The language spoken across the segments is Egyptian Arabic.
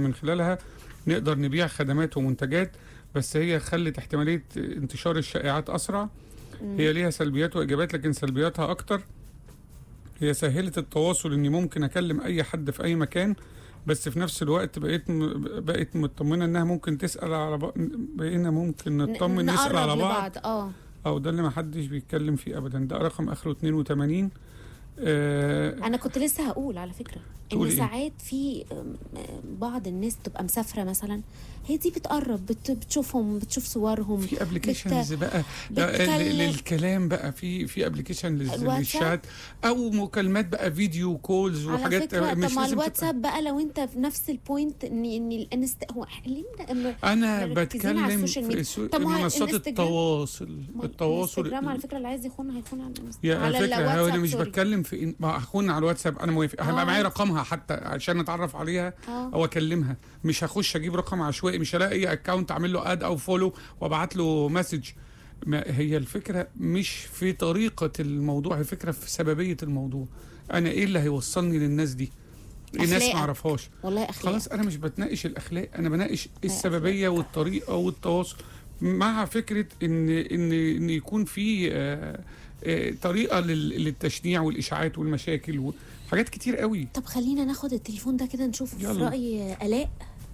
من خلالها نقدر نبيع خدمات ومنتجات بس هي خلت احتماليه انتشار الشائعات اسرع هي ليها سلبيات وايجابيات لكن سلبياتها اكتر هي سهلت التواصل اني ممكن اكلم اي حد في اي مكان بس في نفس الوقت بقيت م... بقيت مطمنه انها ممكن تسال على بعض بقينا ممكن نطمن نسال نقرب على بعض لبعض اه او ده اللي ما حدش بيتكلم فيه ابدا ده رقم اخره 82 آه انا كنت لسه هقول على فكره ان تقولي إيه؟ ساعات في أم، بعض الناس تبقى مسافره مثلا هي دي بتقرب بت بتشوفهم بتشوف صورهم في ابلكيشنز بقى لا، بتكلم- ل- للكلام بقى في في ابلكيشن الواتساب؟ للشات او مكالمات بقى فيديو كولز على وحاجات فكره مش طب ما لازم الواتساب بقى لو انت في نفس البوينت ان ان الانست هو ليه ده- تبقى- انا مركزين على بتكلم السوشيال في ميديا. سو- طب ما هو منصات الانستجرام- التواصل ما التواصل الانستجرام على فكره اللي عايز يخون هيخون على الانستجرام يا على فكره هو الواتساب، انا مش سوري. بتكلم في إن... ما هكون على الواتساب انا موافق هبقى آه. معايا رقمها حتى عشان اتعرف عليها اه او اكلمها مش هخش اجيب رقم عشوائي مش هلاقي اكونت اعمل له اد او فولو وابعت له مسج ما هي الفكره مش في طريقه الموضوع هي الفكره في سببيه الموضوع انا ايه اللي هيوصلني للناس دي الناس ما أخلاقك. اعرفهاش والله اخلاق خلاص انا مش بتناقش الاخلاق انا بناقش السببيه والطريقه والتواصل مع فكره ان ان ان يكون في آه، آه، طريقه لل- للتشنيع والاشاعات والمشاكل وحاجات كتير قوي طب خلينا ناخد التليفون ده كده نشوفه في يلا. راي الاء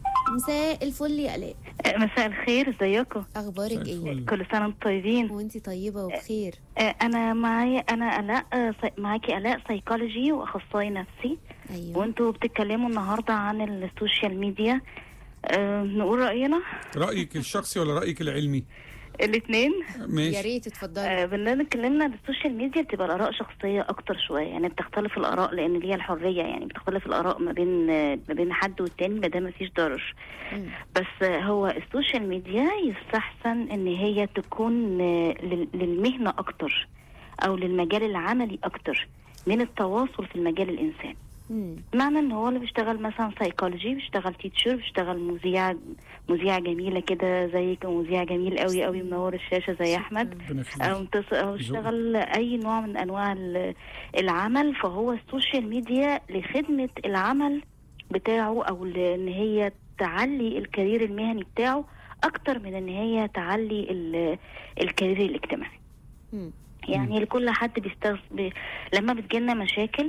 مساء الفل يا الاء مساء الخير ازيكم اخبارك مساء ايه الفل. كل سنه وانتم طيبين وانتي طيبه وبخير آه، انا معايا انا الاء آه، سي- معاكي الاء سيكولوجي واخصائي نفسي ايوه وانتوا بتتكلموا النهارده عن السوشيال ميديا أه نقول راينا رايك الشخصي ولا رايك العلمي الاثنين يا ماشي ريت اتفضلي أه بالله اتكلمنا عن السوشيال ميديا بتبقى الاراء شخصيه اكتر شويه يعني بتختلف الاراء لان ليها الحريه يعني بتختلف الاراء ما بين آه، ما بين حد والتاني ما دام مفيش ضرر مم. بس هو السوشيال ميديا يستحسن ان هي تكون آه، لل- للمهنه اكتر او للمجال العملي اكتر من التواصل في المجال الانساني مم. معنى ان هو اللي بيشتغل مثلا سايكولوجي بيشتغل تيتشر بيشتغل مذيع مذيعه جميله كده زيك مذيع جميل قوي قوي منور الشاشه زي احمد ربنا يخليك. او متص- او اشتغل اي نوع من انواع ال- العمل فهو السوشيال ميديا لخدمه العمل بتاعه او لان هي تعلي الكارير المهني بتاعه اكتر من ان هي تعلي ال- الكارير الاجتماعي مم. يعني لكل حد بيستغ... ب... لما بتجيلنا مشاكل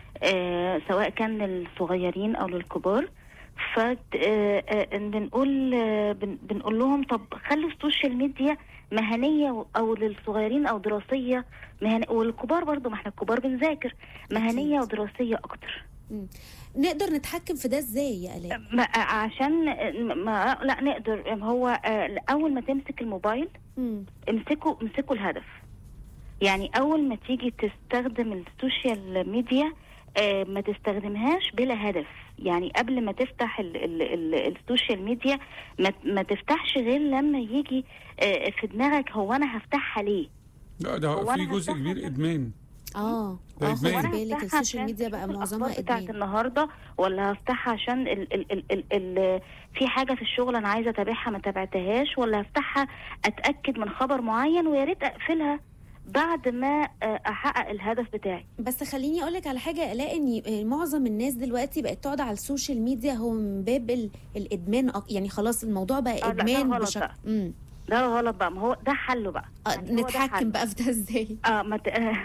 آه سواء كان للصغيرين او للكبار ف آه آه بنقول آه بن... بنقول لهم طب خلوا السوشيال ميديا مهنيه و- او للصغيرين او دراسيه مهن... والكبار برضو ما احنا الكبار بنذاكر مهنيه أكيد. ودراسيه اكتر نقدر نتحكم في ده ازاي يا الاء ما عشان ما لا نقدر هو آه اول ما تمسك الموبايل مم. امسكوا امسكوا الهدف يعني اول ما تيجي تستخدم السوشيال ميديا آه ما تستخدمهاش بلا هدف يعني قبل ما تفتح ال ال ال السوشيال ميديا ما, ما تفتحش غير لما يجي آه في دماغك هو انا هفتحها ليه لا ده هو في أنا جزء هفتحها كبير ده؟ ادمان اه ده اه إدمان. خدي وأنا بالك هفتحها السوشيال عشان ميديا بقى أشوف معظمها الأخبار بتاعت ادمان النهارده ولا هفتحها عشان ال ال ال ال ال في حاجه في الشغل انا عايزه اتابعها ما تابعتهاش ولا هفتحها اتاكد من خبر معين ويا ريت اقفلها بعد ما آه، احقق الهدف بتاعي بس خليني اقول لك على حاجه الاقي ان معظم الناس دلوقتي بقت تقعد على السوشيال ميديا هو من باب ال- الادمان أك- يعني خلاص الموضوع بقى آه، لا، ده ادمان غلط بشكل بقى. امم ده غلط بقى ما هو ده حله بقى آه يعني هو ده نتحكم حله. بقى في ده ازاي اه ما ت...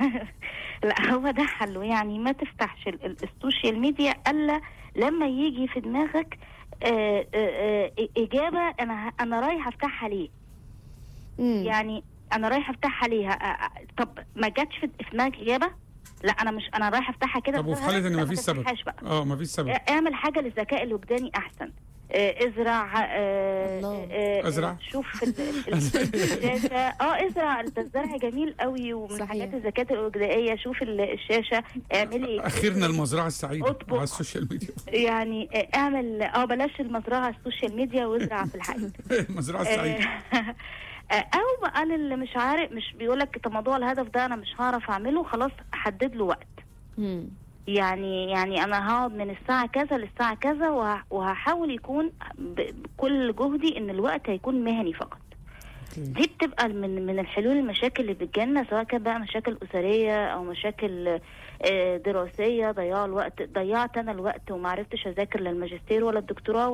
لا هو ده حله يعني ما تفتحش ال- ال- السوشيال ميديا الا لما يجي في دماغك آه آه آه اجابه انا ه- انا رايح افتحها ليه مم. يعني انا رايح افتحها ليه آه، آه، طب ما جاتش في في دماغك اجابه لا انا مش انا رايح افتحها كده طب وفي بسبب حاله ان لا، مفيش سبب تفتحهاش بقى اه مفيش سبب اعمل حاجه للذكاء الوجداني احسن آه، ازرع آه، الله. آه، أزرع؟ شوف ال- ال- الشاشه اه ازرع ده الزرع جميل قوي ومن صحيح. حاجات الذكاء الوجدانيه شوف ال- الشاشه اعملي اخرنا المزرعه السعيده أطبخ. على السوشيال ميديا يعني آه، اعمل اه بلاش المزرعه على السوشيال ميديا وازرع في الحقيقه المزرعه السعيده آه، او بقى اللي مش عارف مش بيقول لك طب موضوع الهدف ده انا مش هعرف اعمله خلاص حدد له وقت مم. يعني يعني انا هقعد من الساعه كذا للساعه كذا وه- وهحاول يكون ب- بكل جهدي ان الوقت هيكون مهني فقط دي بتبقى من من الحلول المشاكل اللي بتجيلنا سواء كانت بقى مشاكل اسريه او مشاكل آه، دراسيه ضياع الوقت ضيعت انا الوقت وما عرفتش اذاكر للماجستير ولا الدكتوراه